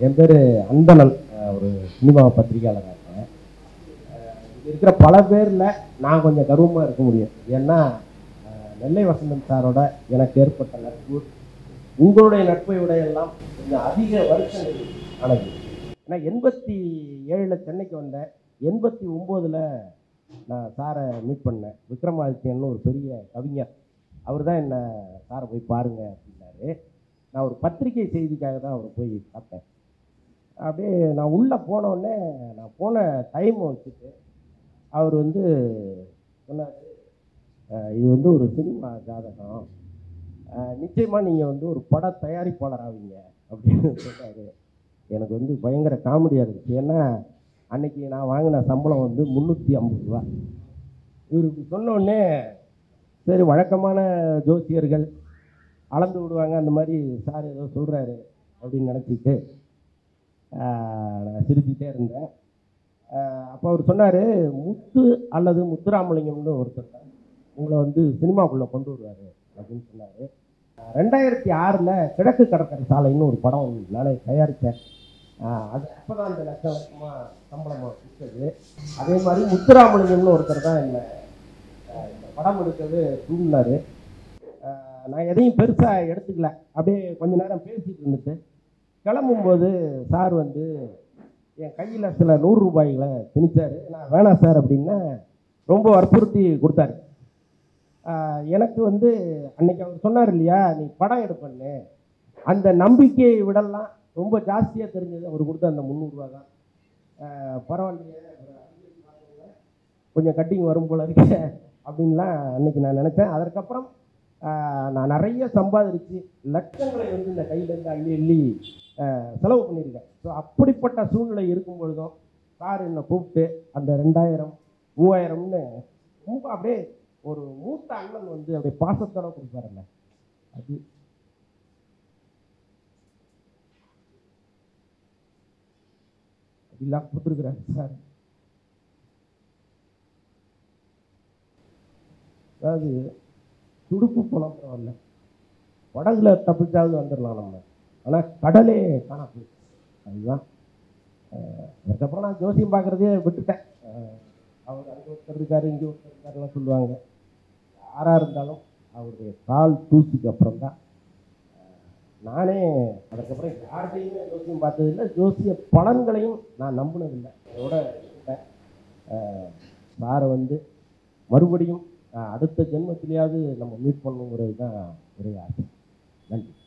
என் பேர் அந்தணன் அஹ் ஒரு சினிமா பத்திரிகையாளராக இருக்கேன் அஹ் இங்க இருக்கிற பல பேரில் நான் கொஞ்சம் கர்வமாக இருக்க முடியும் ஏன்னா அஹ் நெல்லை வசந்தன் சாரோட எனக்கு ஏற்பட்ட நட்பு உங்களுடைய நட்பை விட எல்லாம் கொஞ்சம் அதிக வருஷங்கள் ஆனது ஏன்னா எண்பத்தி ஏழில் சென்னைக்கு வந்தேன் எண்பத்தி ஒம்போதில் நான் சாரை மீட் பண்ணேன் விக்ரமாதித்யன்னு ஒரு பெரிய கவிஞர் அவர் தான் என்னை சாரை போய் பாருங்க அப்படின்னாரு நான் ஒரு பத்திரிகை செய்திக்காக தான் அவரை போய் பார்த்தேன் அப்படியே நான் உள்ளே போனோடனே நான் போன டைமை வச்சுட்டு அவர் வந்து சொன்னார் இது வந்து ஒரு சினிமா ஜாதகம் அஹ், நிச்சயமா நீங்கள் வந்து ஒரு பட தயாரிப்பாளர் ஆவீங்க அப்படின்னு சொன்னார் எனக்கு வந்து பயங்கர காமெடியாக இருந்துச்சு ஏன்னா அன்னைக்கு நான் வாங்கின சம்பளம் வந்து முந்நூற்றி ஐம்பது ரூபா இவர் இப்படி சொன்ன உடனே சரி வழக்கமான ஜோசியர்கள் அளந்து விடுவாங்க அந்த மாதிரி சார் ஏதோ சொல்கிறாரு அப்படின்னு நினச்சிட்டு நான் சிரிச்சுட்டே இருந்தேன் அப்போ அவர் சொன்னார் முத்து அல்லது முத்துராமலிங்கம்னு ஒருத்தர் உங்களை வந்து சினிமாக்குள்ளே கொண்டு வருவார் அப்படின்னு சொன்னார் ரெண்டாயிரத்தி ஆறில் கிழக்கு கடற்கரை சாலைன்னு ஒரு படம் ஒன்று நானே தயாரித்தேன் ஆஹ் அது அப்போ தான் அந்த லட்சம் லட்சமாக சம்பளமாக கொடுத்தது அதே மாதிரி முத்துராமலிங்கம்னு ஒருத்தர் தான் என்ன ஆஹ் இந்த படம் எடுக்கிறது தூண்டினார் நான் எதையும் பெருசாக எடுத்துக்கல அப்படியே கொஞ்ச நேரம் பேசிட்டு இருந்துட்டு கிளம்பும்போது சார் வந்து என் கையில் சில நூறு ரூபாய்களை திணிச்சாரு நான் வேணாம் சார் அப்படின்னா ரொம்ப வற்புறுத்தி கொடுத்தாரு ஆஹ் எனக்கு வந்து அன்னைக்கு அவர் சொன்னார் இல்லையா நீ படம் எடுப்பண்ணு அந்த நம்பிக்கையை விடலாம் ரொம்ப ஜாஸ்தியாக தெரிஞ்சது அவர் கொடுத்த அந்த முந்நூறுரூவா தான் ஆஹ் பரவாயில்லையே கொஞ்சம் கட்டிங் வரும் போல இருக்கு அப்படின்லாம் அன்னைக்கு நான் நினச்சேன் அதற்கப்புறம் ஆஹ் நான் நிறைய சம்பாதிச்சு லட்சங்களை வந்து இந்த கையிலேருந்து அள்ளி அள்ளி ஆஹ் செலவு பண்ணியிருக்கேன் ஸோ அப்படிப்பட்ட சூழ்நிலை இருக்கும் பொழுதும் சார் என்னை கூப்பிட்டு அந்த ரெண்டாயிரம் மூவாயிரம்னு ரொம்ப அப்படியே ஒரு மூத்த அண்ணன் வந்து அப்படியே பாசத்தோட கொடுப்பாருல்ல அது அப்படிலாம் கொடுத்துருக்குறாரு சார் அதாவது துடுப்பு போனால் பரவாயில்ல படகுல தப்பிச்சாவது வந்துடலாம் நம்ம ஆனால் கடலே காணா போயிடுச்சு அதுதான் அஹ் அதுக்கப்புறம் நான் ஜோசியம் பார்க்குறதே விட்டுட்டேன் அஹ் அவர் அங்கே ஒருத்தர் இருக்காரு இங்கே ஒருத்தர் இருக்காருலாம் சொல்லுவாங்க யாராக இருந்தாலும் அவருடைய கால் தூசுக்கு அப்புறம் தான் நானே அதுக்கப்புறம் யார்கிட்டையுமே ஜோசியம் பார்த்ததில்லை ஜோசிய பலன்களையும் நான் நம்பினதில்லை அதோட விட்டுட்டேன். அஹ் சாரை வந்து மறுபடியும் அஹ் அடுத்த ஜென்மத்திலேயாவது நம்ம மீட் பண்ணுங்கிறது தான் ஒரே ஆசை நன்றி